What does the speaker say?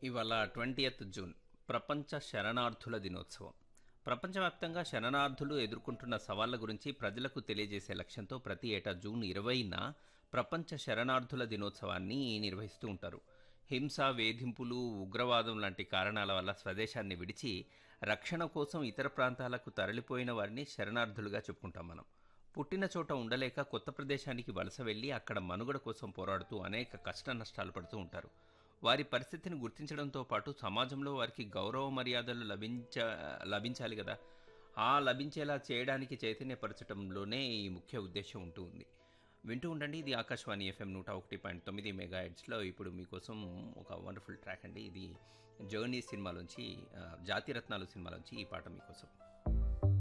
ఇవాళ twentieth June ప్రపంచ శరణార్థుల దినోత్సవం ప్రపంచవ్యాప్తంగా శరణార్థులు ఎదుర్కొంటున్న సవాళ్ల గురించి ప్రజలకు తెలియజేసే లక్ష్యంతో ప్రతి ఏటా జూన్ ఇరవైన ప్రపంచ శరణార్థుల దినోత్సవాన్ని నిర్వహిస్తూ ఉంటారు హింస వేధింపులు ఉగ్రవాదం లాంటి కారణాల వల్ల స్వదేశాన్ని విడిచి రక్షణ కోసం ఇతర ప్రాంతాలకు తరలిపోయిన వారిని శరణార్థులుగా చెప్పుకుంటాం మనం పుట్టిన చోట ఉండలేక కొత్త ప్రదేశానికి వలస వెళ్ళి అక్కడ మనుగడ కోసం పోరాడుతూ అనేక కష్ట నష్టాలు పడుతూ ఉంటారు వారి పరిస్థితిని గుర్తించడంతో పాటు సమాజంలో వారికి గౌరవ మర్యాదలు లభించ లభించాలి కదా ఆ లభించేలా చేయడానికి చైతన్యపరచడంలోనే ఈ ముఖ్య ఉద్దేశం ఉంటుంది వింటూ ఉండండి ఇది ఆకాశవాణి ఎఫ్ఎం నూట ఒకటి పాయింట్ తొమ్మిది మెగా హెడ్స్లో ఇప్పుడు మీకోసం ఒక వండర్ఫుల్ ట్రాక్ అండి ఇది జర్నీ సినిమాలోంచి ఆ, జాతిరత్నాలు సినిమాలోంచి ఈ పాట మీకోసం